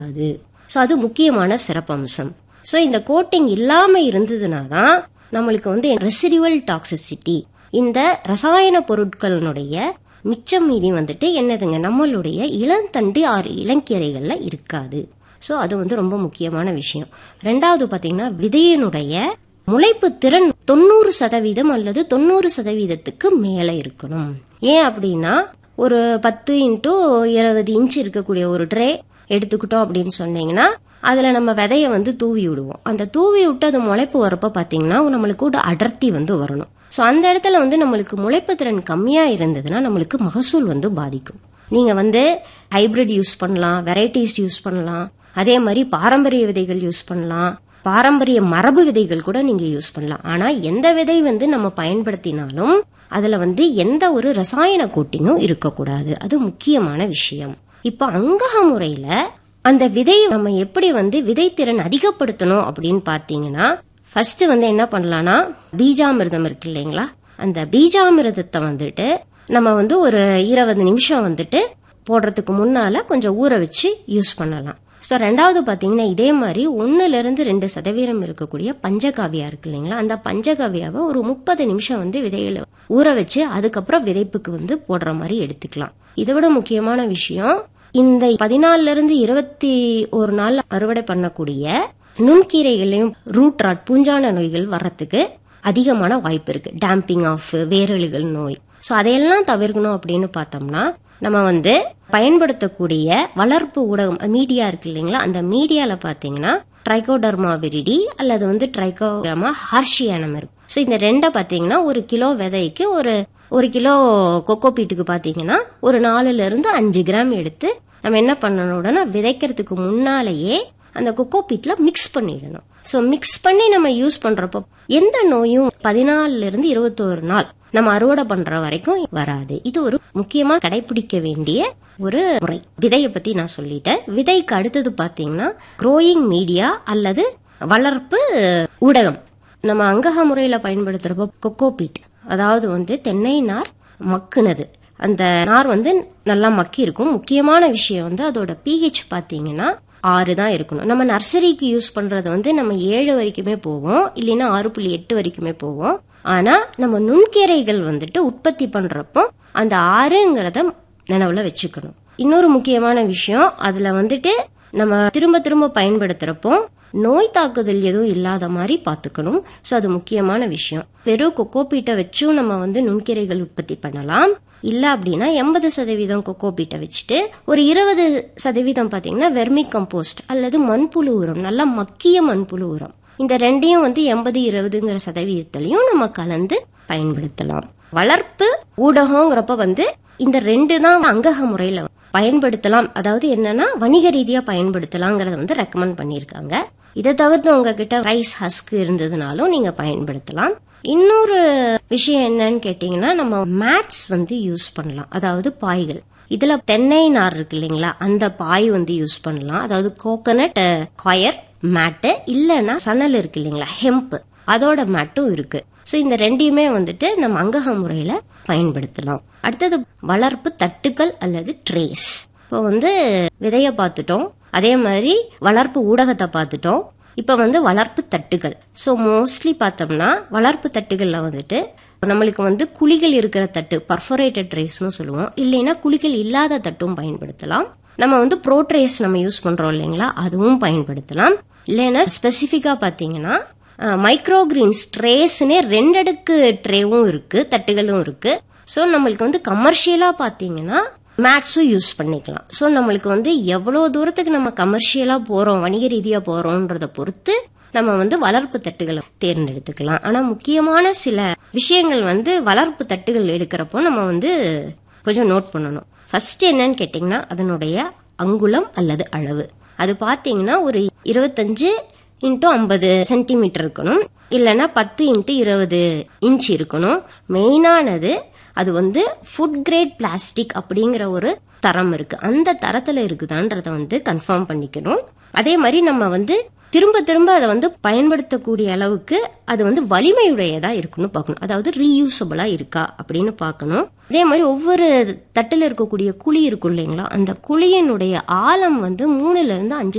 அது ஸோ அது முக்கியமான சிறப்பம்சம் ஸோ இந்த கோட்டிங் இல்லாமல் இருந்ததுனா தான் நம்மளுக்கு வந்து ரெசிடுவல் டாக்ஸிசிட்டி இந்த ரசாயன பொருட்களினுடைய மிச்சம் மீதி வந்துட்டு என்னதுங்க நம்மளுடைய இளந்தண்டு ஆறு இளங்கீரைகளில் இருக்காது ஸோ அது வந்து ரொம்ப முக்கியமான விஷயம் ரெண்டாவது பார்த்தீங்கன்னா விதையினுடைய முளைப்பு திறன் தொண்ணூறு சதவீதம் அல்லது தொண்ணூறு சதவீதத்துக்கு மேலே இருக்கணும் ஏன் அப்படின்னா ஒரு பத்து இன்ட்டு இருபது இன்ச் இருக்கக்கூடிய ஒரு ட்ரே எடுத்துக்கிட்டோம் அப்படின்னு சொன்னீங்கன்னா அதில் நம்ம விதைய வந்து தூவி விடுவோம் அந்த தூவி விட்டு அது முளைப்பு வரப்போ பார்த்தீங்கன்னா நம்மளுக்கு ஒரு அடர்த்தி வந்து வரணும் ஸோ அந்த இடத்துல வந்து நம்மளுக்கு முளைப்பு திறன் கம்மியாக இருந்ததுன்னா நம்மளுக்கு மகசூல் வந்து பாதிக்கும் நீங்கள் வந்து ஹைபிரிட் யூஸ் பண்ணலாம் வெரைட்டிஸ் யூஸ் பண்ணலாம் அதே மாதிரி பாரம்பரிய விதைகள் யூஸ் பண்ணலாம் பாரம்பரிய மரபு விதைகள் கூட நீங்க யூஸ் பண்ணலாம் ஆனா எந்த விதை வந்து நம்ம பயன்படுத்தினாலும் அதுல வந்து எந்த ஒரு ரசாயன கோட்டிங்கும் இருக்கக்கூடாது அது முக்கியமான விஷயம் இப்போ அங்கக முறையில அந்த விதையை நம்ம எப்படி வந்து விதைத்திறன் அதிகப்படுத்தணும் அப்படின்னு பார்த்தீங்கன்னா ஃபர்ஸ்ட் வந்து என்ன பண்ணலாம்னா பீஜாமிர்தம் இருக்கு இல்லைங்களா அந்த பீஜாமிர்தத்தை வந்துட்டு நம்ம வந்து ஒரு இருபது நிமிஷம் வந்துட்டு போடுறதுக்கு முன்னால கொஞ்சம் ஊற வச்சு யூஸ் பண்ணலாம் ஸோ ரெண்டாவது பார்த்தீங்கன்னா இதே மாதிரி ஒன்றுலேருந்து ரெண்டு சதவீதம் இருக்கக்கூடிய பஞ்சகாவியா இருக்கு இல்லைங்களா அந்த பஞ்சகாவியாவை ஒரு முப்பது நிமிஷம் வந்து விதையில ஊற வச்சு அதுக்கப்புறம் விதைப்புக்கு வந்து போடுற மாதிரி எடுத்துக்கலாம் இதை விட முக்கியமான விஷயம் இந்த பதினாலுல இருந்து இருபத்தி ஒரு நாள் அறுவடை பண்ணக்கூடிய நுண்கீரைகளையும் ரூட் ராட் பூஞ்சான நோய்கள் வர்றதுக்கு அதிகமான வாய்ப்பு இருக்கு டேம்பிங் ஆஃப் வேரழுகள் நோய் ஸோ அதையெல்லாம் தவிர்க்கணும் அப்படின்னு பார்த்தோம்னா நம்ம வந்து பயன்படுத்தக்கூடிய வளர்ப்பு ஊடகம் மீடியா இருக்கு இல்லைங்களா அந்த மீடியால பாத்தீங்கன்னா ட்ரைகோடர்மா விரிடி அல்லது வந்து ட்ரைகோடர்மா ஹார்ஷியானம் இருக்கும் ஸோ இந்த ரெண்டை பார்த்தீங்கன்னா ஒரு கிலோ விதைக்கு ஒரு ஒரு கிலோ கொக்கோபீட்டுக்கு பார்த்தீங்கன்னா ஒரு நாலுல இருந்து அஞ்சு கிராம் எடுத்து நம்ம என்ன பண்ணணும்னா விதைக்கிறதுக்கு முன்னாலேயே அந்த கொக்கோபீட்ல மிக்ஸ் பண்ணிடணும் ஸோ மிக்ஸ் பண்ணி நம்ம யூஸ் பண்றப்போ எந்த நோயும் பதினாலுல இருந்து இருபத்தோரு நாள் நம்ம அறுவடை பண்ற வரைக்கும் வராது இது ஒரு முக்கியமா கடைபிடிக்க வேண்டிய ஒரு முறை விதையை பத்தி நான் சொல்லிட்டேன் விதைக்கு அடுத்தது பாத்தீங்கன்னா க்ரோயிங் மீடியா அல்லது வளர்ப்பு ஊடகம் நம்ம அங்கக முறையில பயன்படுத்துறப்போ கொக்கோபீட் அதாவது வந்து தென்னை நார் மக்குனது அந்த நார் வந்து நல்லா மக்கி இருக்கும் முக்கியமான விஷயம் வந்து அதோட பிஹெச் பாத்தீங்கன்னா ஆறு தான் இருக்கணும் நம்ம நர்சரிக்கு யூஸ் பண்றது வந்து நம்ம ஏழு வரைக்குமே போவோம் இல்லைன்னா ஆறு புள்ளி எட்டு வரைக்குமே போவோம் ஆனா நம்ம நுண்கீரைகள் வந்துட்டு உற்பத்தி பண்றப்போ அந்த ஆறுங்கிறத நினைவுல வச்சுக்கணும் இன்னொரு முக்கியமான விஷயம் அதுல வந்துட்டு நம்ம திரும்ப திரும்ப பயன்படுத்துறப்போ நோய் தாக்குதல் எதுவும் இல்லாத மாதிரி பார்த்துக்கணும் ஸோ அது முக்கியமான விஷயம் வெறும் கொக்கோபீட்டை வச்சும் நம்ம வந்து நுண்கீரைகள் உற்பத்தி பண்ணலாம் இல்லை அப்படின்னா எண்பது சதவீதம் கொக்கோபீட்டை வச்சுட்டு ஒரு இருபது சதவீதம் பார்த்தீங்கன்னா வெர்மி கம்போஸ்ட் அல்லது மண்புழு உரம் நல்லா மக்கிய மண்புழு உரம் இந்த ரெண்டையும் வந்து எண்பது இருபதுங்கிற சதவீதத்திலையும் நம்ம கலந்து பயன்படுத்தலாம் வளர்ப்பு ஊடகங்கிறப்ப வந்து இந்த ரெண்டு தான் அங்கக முறையில பயன்படுத்தலாம் அதாவது என்னன்னா வணிக ரீதியா பயன்படுத்தலாங்கிறத வந்து ரெக்கமெண்ட் பண்ணியிருக்காங்க இதை தவிர்த்து உங்ககிட்ட ரைஸ் ஹஸ்க் இருந்ததுனாலும் நீங்க பயன்படுத்தலாம் இன்னொரு விஷயம் என்னன்னு கேட்டீங்கன்னா நம்ம மேட்ஸ் வந்து யூஸ் பண்ணலாம் அதாவது பாய்கள் இதுல தென்னை நார் இருக்கு இல்லைங்களா அந்த பாய் வந்து யூஸ் பண்ணலாம் அதாவது கோகனட் காயர் மேட்டு இல்லைன்னா சணல் இருக்கு இல்லைங்களா ஹெம்ப் அதோட மேட்டும் இருக்கு ஸோ இந்த ரெண்டையுமே வந்துட்டு நம்ம அங்கக முறையில பயன்படுத்தலாம் அடுத்தது வளர்ப்பு தட்டுக்கள் அல்லது ட்ரேஸ் இப்போ வந்து விதைய பார்த்துட்டோம் அதே மாதிரி வளர்ப்பு ஊடகத்தை பார்த்துட்டோம் இப்போ வந்து வளர்ப்பு தட்டுகள் ஸோ மோஸ்ட்லி பார்த்தோம்னா வளர்ப்பு தட்டுகளில் வந்துட்டு நம்மளுக்கு வந்து குழிகள் இருக்கிற தட்டு பர்ஃபரேட்டட் ட்ரேஸ்னு சொல்லுவோம் இல்லைன்னா குழிகள் இல்லாத தட்டும் பயன்படுத்தலாம் நம்ம வந்து ப்ரோட்ரேஸ் நம்ம யூஸ் பண்றோம் இல்லைங்களா அதுவும் பயன்படுத்தலாம் இல்லைன்னா ஸ்பெசிஃபிக்காக பார்த்தீங்கன்னா மைக்ரோ கிரீன்ஸ் ட்ரேஸ்னே ரெண்டு அடுக்கு ட்ரேவும் இருக்கு தட்டுகளும் இருக்கு ஸோ நம்மளுக்கு வந்து கமர்ஷியலாக பார்த்தீங்கன்னா மேட்ஸும் யூஸ் பண்ணிக்கலாம் ஸோ நம்மளுக்கு வந்து எவ்வளோ தூரத்துக்கு நம்ம கமர்ஷியலாக போகிறோம் வணிக ரீதியாக போகிறோன்றத பொறுத்து நம்ம வந்து வளர்ப்பு தட்டுகளை தேர்ந்தெடுத்துக்கலாம் ஆனால் முக்கியமான சில விஷயங்கள் வந்து வளர்ப்பு தட்டுகள் எடுக்கிறப்போ நம்ம வந்து கொஞ்சம் நோட் பண்ணணும் ஃபர்ஸ்ட் என்னன்னு கேட்டிங்கன்னா அதனுடைய அங்குலம் அல்லது அளவு அது பார்த்தீங்கன்னா ஒரு இருபத்தஞ்சு இன்ட்டு ஐம்பது சென்டிமீட்டர் இருக்கணும் இல்லைன்னா பத்து இன்ட்டு இருபது இன்ச் இருக்கணும் மெயினானது அது வந்து ஃபுட் கிரேட் பிளாஸ்டிக் அப்படிங்கிற ஒரு தரம் இருக்கு அந்த தரத்துல இருக்குதான்றத வந்து கன்ஃபார்ம் பண்ணிக்கணும் அதே மாதிரி நம்ம வந்து திரும்ப திரும்ப அதை வந்து பயன்படுத்தக்கூடிய அளவுக்கு அது வந்து வலிமையுடையதா இருக்குன்னு பார்க்கணும் அதாவது ரீயூசபிளா இருக்கா அப்படின்னு பார்க்கணும் அதே மாதிரி ஒவ்வொரு தட்டில் இருக்கக்கூடிய குழி இருக்கும் இல்லைங்களா அந்த குழியினுடைய ஆழம் வந்து மூணுல இருந்து அஞ்சு